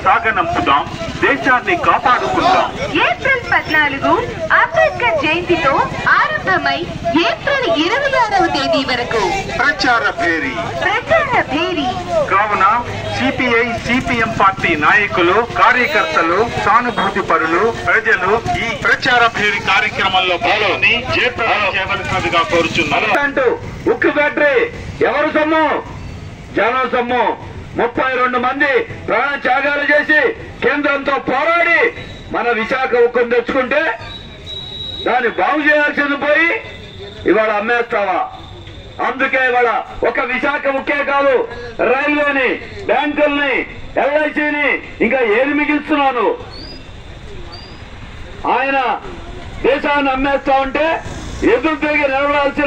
సాగనంపుదాం దేశాన్ని కాపాడుకుందాం ఏప్రిల్ పద్నాలుగు అంబేద్కర్ జయంతితో ఆరంభమై ఏప్రిల్ ఇరవై ఆరవ తేదీ వరకు ప్రచార భేరీ ప్రచార భేరీ కావున సిపిఐ సిపిఎం పార్టీ నాయకులు కార్యకర్తలు సానుభూతి పరులు ప్రజలు ఈ ప్రచార భేరీ కార్యక్రమంలో పాల్గొని జయప్రదం చేయవలసినదిగా కోరుచున్నారు అంటూ ఉక్కు ఫ్యాక్టరీ ఎవరు సొమ్ము జనం సొమ్ము ముప్పై రెండు మంది ప్రాణ త్యాగాలు చేసి కేంద్రంతో పోరాడి మన విశాఖ ఉక్కును తెచ్చుకుంటే దాన్ని బాగు చేయాల్సింది పోయి ఇవాళ అమ్మేస్తావా అందుకే ఇవాళ ఒక విశాఖ ఉక్కే కాదు రైల్వేని బ్యాంకుల్ని ఎల్ఐసిని ఇంకా ఏది మిగిల్చున్నాను ఆయన దేశాన్ని అమ్మేస్తా ఉంటే ఎదురు తిరిగి నిలబడాల్సిన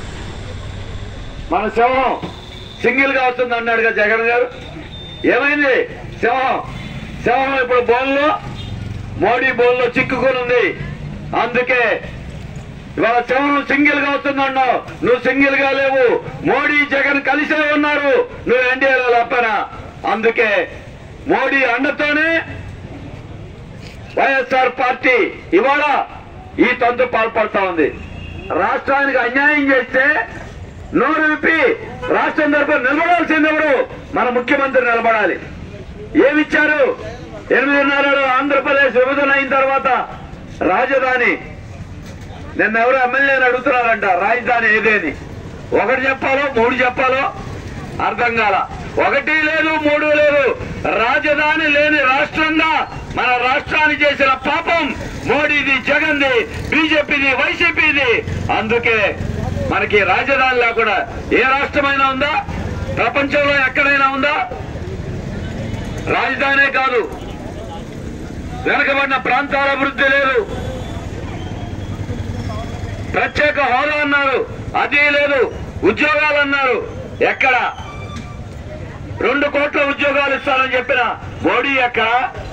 మన సింహం సింగిల్ గా వస్తుంది అన్నాడుగా జగన్ గారు ఏమైంది సింహం సింహం ఇప్పుడు బోన్లో మోడీ బోన్లో చిక్కుకుని ఉంది అందుకే ఇవాళ సింహం సింగిల్ గా వస్తుందన్నావు నువ్వు సింగిల్ గా లేవు మోడీ జగన్ కలిసే ఉన్నారు నువ్వు ఎన్డీఏలో లేపనా అందుకే మోడీ అండతోనే వైఎస్ఆర్ పార్టీ ఇవాళ ఈ తంతు పాల్పడతా ఉంది రాష్ట్రానికి అన్యాయం చేస్తే నోరు విప్పి రాష్ట్రం తరపున నిలబడాల్సింది ఎవరు మన ముఖ్యమంత్రి నిలబడాలి ఏమిచ్చారు ఎనిమిదిన్నరలో ఆంధ్రప్రదేశ్ విభజన అయిన తర్వాత రాజధాని నిన్న ఎవరు ఎమ్మెల్యేని అడుగుతున్నారంట రాజధాని ఏదేని ఒకటి చెప్పాలో మూడు చెప్పాలో అర్థం కాల ఒకటి లేదు మూడు లేదు రాజధాని లేని రాష్ట్రంగా మన రాష్ట్రాన్ని చేసిన పాపం మోడీది జగన్ది బీజేపీది వైసీపీది అందుకే మనకి రాజధాని లేకుండా ఏ రాష్ట్రమైనా ఉందా ప్రపంచంలో ఎక్కడైనా ఉందా రాజధానే కాదు వెనకబడిన ప్రాంతాల అభివృద్ధి లేదు ప్రత్యేక హోదా అన్నారు అది లేదు ఉద్యోగాలు అన్నారు ఎక్కడ రెండు కోట్ల ఉద్యోగాలు ఇస్తానని చెప్పిన మోడీ ఎక్కడ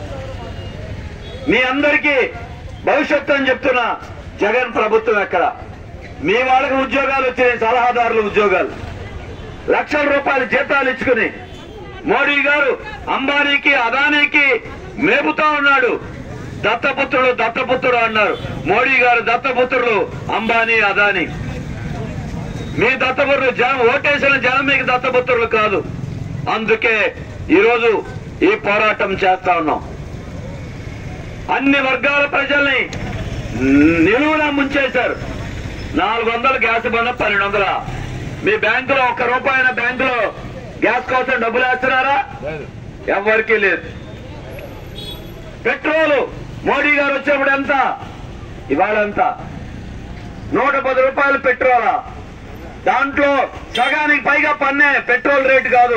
మీ అందరికీ భవిష్యత్తు అని చెప్తున్న జగన్ ప్రభుత్వం ఎక్కడ మీ వాళ్ళకి ఉద్యోగాలు వచ్చినాయి సలహాదారుల ఉద్యోగాలు లక్షల రూపాయల జీతాలు ఇచ్చుకుని మోడీ గారు అంబానీకి అదానీకి మేపుతా ఉన్నాడు దత్తపుత్రుడు దత్తపుత్రుడు అన్నారు మోడీ గారు దత్తపుత్రులు అంబానీ అదానీ మీ దత్తపుత్రులు జనం ఓటేసిన జనం మీకు దత్తపుత్రులు కాదు అందుకే ఈరోజు ఈ పోరాటం చేస్తా ఉన్నాం అన్ని వర్గాల ప్రజల్ని నిలువున ముంచేశారు నాలుగు వందలు గ్యాస్ బండ పన్నెండు వందల మీ బ్యాంకులో ఒక్క రూపాయన బ్యాంకులో గ్యాస్ కోసం డబ్బులు వేస్తున్నారా ఎవరికీ లేదు పెట్రోలు మోడీ గారు వచ్చినప్పుడు ఎంత ఇవాళ ఎంత నూట పది రూపాయలు పెట్రోలా దాంట్లో సగానికి పైగా పన్నే పెట్రోల్ రేటు కాదు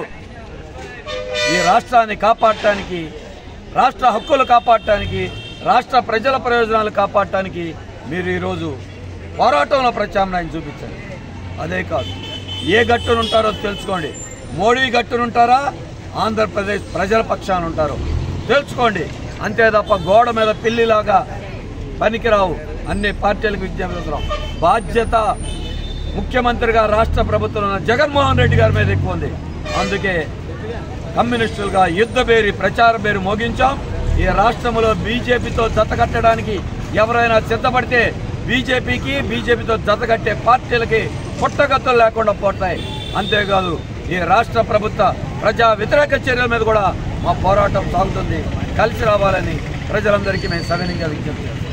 ఈ రాష్ట్రాన్ని కాపాడటానికి రాష్ట్ర హక్కులు కాపాడటానికి రాష్ట్ర ప్రజల ప్రయోజనాలు కాపాడటానికి మీరు ఈరోజు పోరాటంలో ప్రత్యామ్నాయం చూపించండి అదే కాదు ఏ గట్టునుంటారో తెలుసుకోండి మోడీ గట్టునుంటారా ఆంధ్రప్రదేశ్ ప్రజల పక్షాన ఉంటారో తెలుసుకోండి అంతే తప్ప గోడ మీద పిల్లిలాగా పనికిరావు అన్ని పార్టీలకు విజ్ఞప్తి చేస్తున్నాం. బాధ్యత ముఖ్యమంత్రిగా రాష్ట్ర ప్రభుత్వం ఉన్న జగన్మోహన్ రెడ్డి గారి మీద ఎక్కువ ఉంది అందుకే కమ్యూనిస్టులుగా యుద్ధ బేరి ప్రచార బేరి మోగించాం ఈ రాష్ట్రంలో బీజేపీతో జతకట్టడానికి ఎవరైనా సిద్ధపడితే బీజేపీకి బీజేపీతో జతకట్టే పార్టీలకి పుట్టగతులు లేకుండా పోతాయి అంతేకాదు ఈ రాష్ట్ర ప్రభుత్వ ప్రజా వ్యతిరేక చర్యల మీద కూడా మా పోరాటం సాగుతుంది కలిసి రావాలని ప్రజలందరికీ మేము సవినీయంగా విజ్ఞప్తి చేస్తాం